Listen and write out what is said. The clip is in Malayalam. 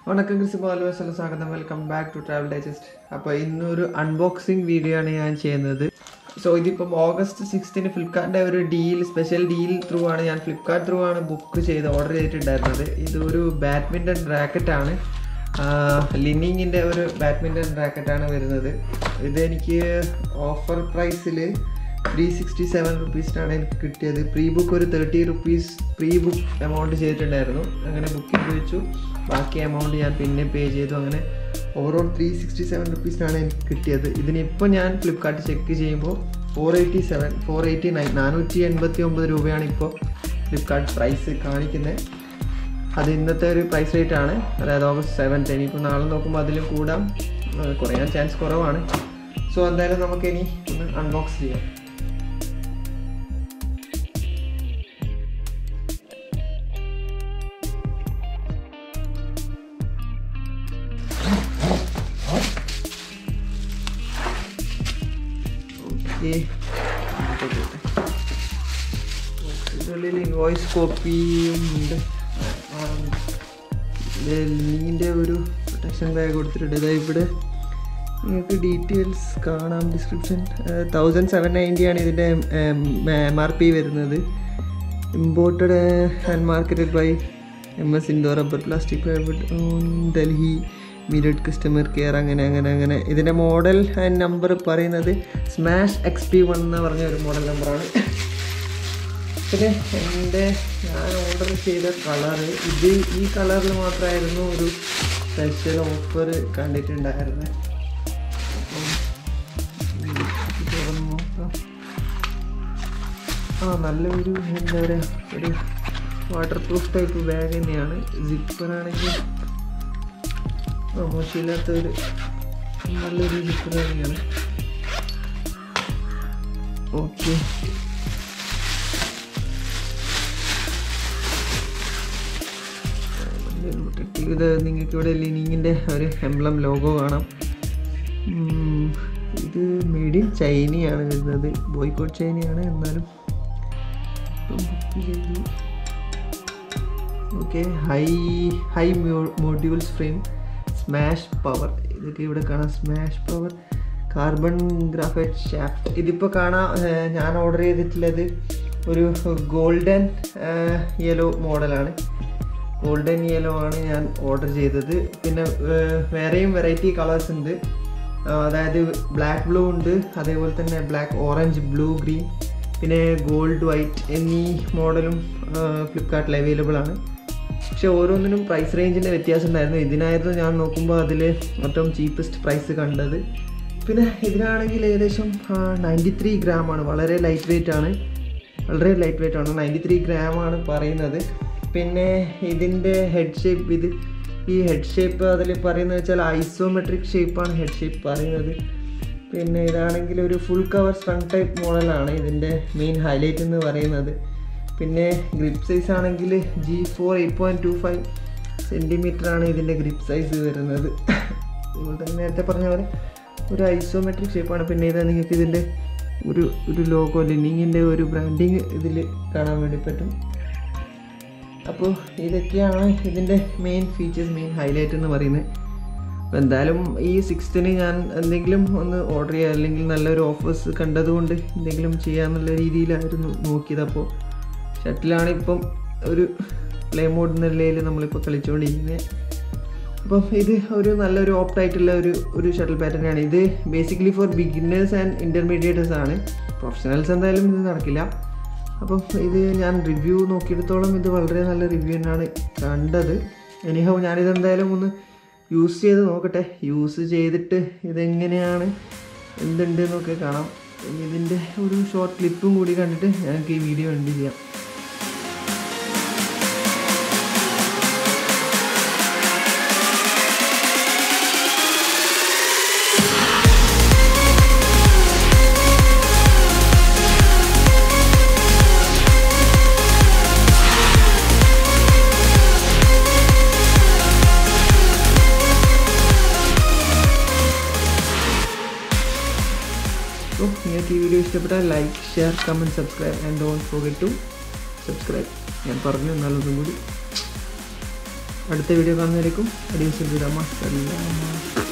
വണക്കം കൃഷി പാലുവശല സ്വാഗതം welcome back to travel digest അപ്പോൾ ഇന്നൊരു അൺബോക്സിങ് വീഡിയോ ആണ് ഞാൻ ചെയ്യുന്നത് സോ ഇതിപ്പം ഓഗസ്റ്റ് സിക്സ്തിന് ഫ്ലിപ്കാർട്ടിൻ്റെ ഒരു ഡീൽ സ്പെഷ്യൽ ഡീൽ ത്രൂ ആണ് ഞാൻ ഫ്ലിപ്കാർട്ട് ത്രൂ ആണ് ബുക്ക് ചെയ്ത് ഓർഡർ ചെയ്തിട്ടുണ്ടായിരുന്നത് ഇതൊരു ബാഡ്മിൻ്റൺ റാക്കറ്റാണ് ലിന്നിങ്ങിൻ്റെ ഒരു ബാഡ്മിൻ്റൺ റാക്കറ്റാണ് വരുന്നത് ഇതെനിക്ക് ഓഫർ പ്രൈസിൽ ത്രീ സിക്സ്റ്റി സെവൻ റുപ്പീസിനാണ് എനിക്ക് കിട്ടിയത് പ്രീ ബുക്ക് ഒരു thirty rupees pre book amount ചെയ്തിട്ടുണ്ടായിരുന്നു അങ്ങനെ ബുക്ക് ചെയ്ത് വെച്ചു ബാക്കി എമൗണ്ട് ഞാൻ പിന്നെ പേ ചെയ്തു അങ്ങനെ ഓവറോൾ ത്രീ സിക്സ്റ്റി സെവൻ റുപ്പീസിനാണ് എനിക്ക് കിട്ടിയത് ഇതിനിപ്പോൾ ഞാൻ ഫ്ലിപ്കാർട്ട് ചെക്ക് ചെയ്യുമ്പോൾ four eighty seven four eighty nine നാനൂറ്റി എൺപത്തി ഒമ്പത് രൂപയാണ് ഇപ്പോൾ ഫ്ലിപ്കാർട്ട് പ്രൈസ് കാണിക്കുന്നത് അത് ഇന്നത്തെ ഒരു പ്രൈസ് റേറ്റ് ആണ് അതായത് ഓഗസ്റ്റ് സെവൻത്ത് ഇനിയിപ്പോൾ നാളെ നോക്കുമ്പോൾ അതിലും കൂടാം ആ, കുറയാൻ ചാൻസ് കുറവാണ് സോ എന്തായാലും നമുക്ക് ഇനി ഒന്ന് അൺബോക്സ് ചെയ്യാം ഓക്കെ ഇതിനുള്ളിൽ വോയിസ് കോപ്പിയും ഉണ്ട് ലിങ്കിൻ്റെ ഒരു പ്രൊട്ടക്ഷൻ ബാഗ് കൊടുത്തിട്ടുണ്ട് ഇതാ ഇവിടെ നിങ്ങൾക്ക് ഡീറ്റെയിൽസ് കാണാം ഡിസ്ക്രിപ്ഷൻ തൗസൻഡ് സെവൻ നയൻറ്റി ആണ് ഇതിൻ്റെ എം ആർ പി വരുന്നത് imported and marketed by M S Indore rubber plastic private Delhi mediate customer care അങ്ങനെ അങ്ങനെ അങ്ങനെ ഇതിൻ്റെ മോഡൽ ആൻഡ് നമ്പർ പറയുന്നത് സ്മാഷ് എക്സ് പി വൺ എന്ന് പറഞ്ഞ ഒരു മോഡൽ നമ്പറാണ് പിന്നെ എൻ്റെ ഞാൻ ഓർഡർ ചെയ്ത കളറ് ഇത് ഈ കളറിൽ മാത്രമായിരുന്നു ഒരു സ്പെഷ്യൽ ഓഫർ കണ്ടിട്ടുണ്ടായിരുന്നത് അപ്പം ഇത് തുറന്ന് നോക്കാം ആ നല്ലൊരു എന്താ പറയുക ഒരു വാട്ടർ പ്രൂഫ് ടൈപ്പ് ബാഗ് തന്നെയാണ് സിപ്പറാണെങ്കിൽ ആ മോശമില്ലാത്തൊരു നല്ലൊരു സിപ്പർ തന്നെയാണ് ഓക്കെ ഇത് നിങ്ങൾക്ക് ഇവിടെ ലിനിങ്ങിൻ്റെ ഒരു എംബ്ലം ലോഗോ കാണാം ഉം, ഇത് മെയ്ഡ് ഇൻ ചൈനയാണ് വരുന്നത് ബോയ്ക്കോട്ട് ചൈനയാണ് എന്നാലും okay high high modules frame smash power ഇതൊക്കെ ഇവിടെ കാണാം smash power carbon graphite shaft ഇതിപ്പോൾ കാണാം ഏർ ഞാൻ ഓർഡർ ചെയ്തിട്ടുള്ളത് ഒരു ഗോൾഡൻ യെല്ലോ മോഡലാണ് ഗോൾഡൻ യെല്ലോ ആണ് ഞാൻ ഓർഡർ ചെയ്തത് പിന്നെ ഏർ വേറെയും വെറൈറ്റി കളേഴ്സ് ഉണ്ട് ആ, അതായത് ബ്ലാക്ക് ബ്ലൂ ഉണ്ട് അതേപോലെ തന്നെ ബ്ലാക്ക് ഓറഞ്ച് ബ്ലൂ ഗ്രീൻ പിന്നെ ഗോൾഡ് വൈറ്റ് എന്നീ മോഡലും ഫ്ലിപ്കാർട്ടിൽ അവൈലബിൾ ആണ് പക്ഷെ ഓരോന്നിനും പ്രൈസ് റേഞ്ചിൻ്റെ വ്യത്യാസം ഉണ്ടായിരുന്നു ഇതിനായിരുന്നു ഞാൻ നോക്കുമ്പോൾ അതിൽ ഏറ്റവും ചീപ്പസ്റ്റ് പ്രൈസ് കണ്ടത് പിന്നെ ഇതിനാണെങ്കിൽ ഏകദേശം നയൻറ്റി ത്രീ ഗ്രാമാണ് വളരെ ലൈറ്റ് വെയിറ്റ് ആണ് വളരെ ലൈറ്റ് വെയിറ്റ് ആണ് നയൻറ്റി ത്രീ ഗ്രാമാണ് പറയുന്നത് പിന്നെ ഇതിൻ്റെ ഹെഡ് ഷേപ്പ് ഇത് ഈ ഹെഡ് ഷേപ്പ് അതിൽ പറയുന്നത് വെച്ചാൽ ഐസോമെട്രിക് ഷേപ്പാണ് ഹെഡ് ഷേപ്പ് പറയുന്നത് പിന്നെ ഇതാണെങ്കിൽ ഒരു ഫുൾ കവർ സ്ട്രങ് ടൈപ്പ് മോഡലാണ് ഇതിൻ്റെ മെയിൻ ഹൈലൈറ്റ് എന്ന് പറയുന്നത് പിന്നെ ഗ്രിപ്പ് സൈസ് ആണെങ്കിൽ G four eight point two five centimetre ആണ് ഇതിൻ്റെ ഗ്രിപ്പ് സൈസ് വരുന്നത് അതുപോലെ തന്നെ നേരത്തെ പറഞ്ഞ പോലെ ഒരു ഐസോമെട്രിക് ഷേപ്പാണ് പിന്നെ ഇത് നിങ്ങൾക്ക് ഇതിൻ്റെ ഒരു ഒരു ലോഗോ ലിന്നിങ്ങിൻ്റെ ഒരു ബ്രാൻഡിങ് ഇതിൽ കാണാൻ വേണ്ടി പറ്റും അപ്പോൾ ഇതൊക്കെയാണ് ഇതിൻ്റെ മെയിൻ ഫീച്ചേഴ്സ് മെയിൻ ഹൈലൈറ്റ് എന്ന് പറയുന്നത് അപ്പോൾ എന്തായാലും ഈ സിക്സ്ത്തിന് ഞാൻ എന്തെങ്കിലും ഒന്ന് ഓർഡർ ചെയ്യുക അല്ലെങ്കിൽ നല്ലൊരു ഓഫേഴ്സ് കണ്ടതുകൊണ്ട് എന്തെങ്കിലും ചെയ്യാന്നുള്ള രീതിയിലായിരുന്നു നോക്കിയത് അപ്പോൾ ഷട്ടിലാണ് ഇപ്പം ഒരു പ്ലേ മോഡ് നിലയിൽ നമ്മളിപ്പോൾ കളിച്ചുകൊണ്ടിരിക്കുന്നത് അപ്പം ഇത് ഒരു നല്ലൊരു ഓപ്റ്റ് ആയിട്ടുള്ള ഒരു ഒരു ഷട്ടിൽ പാറ്റേൺ ആണ് ഇത് basically for beginners and intermediates ആണ് പ്രൊഫഷണൽസ് എന്തായാലും ഇത് നടക്കില്ല അപ്പം ഇത് ഞാൻ റിവ്യൂ നോക്കിയെടുത്തോളം ഇത് വളരെ നല്ല റിവ്യൂ തന്നെയാണ് കണ്ടത് എനിഹോ ഞാനിത് എന്തായാലും ഒന്ന് യൂസ് ചെയ്ത് നോക്കട്ടെ യൂസ് ചെയ്തിട്ട് ഇതെങ്ങനെയാണ് എന്തുണ്ട് എന്നൊക്കെ കാണാം ഇനി ഇതിൻ്റെ ഒരു ഷോർട്ട് ക്ലിപ്പും കൂടി കണ്ടിട്ട് ഞങ്ങൾക്ക് ഈ വീഡിയോ എൻഡ് ചെയ്യാം അപ്പോൾ നിങ്ങൾക്ക് ഈ വീഡിയോ ഇഷ്ടപ്പെട്ടാൽ like share comment subscribe and don't forget to subscribe ഞാൻ പറഞ്ഞു എന്നാലൊന്നും കൂടി അടുത്ത വീഡിയോ കാണുന്നതായിരിക്കും അടിയസ് വിരാമ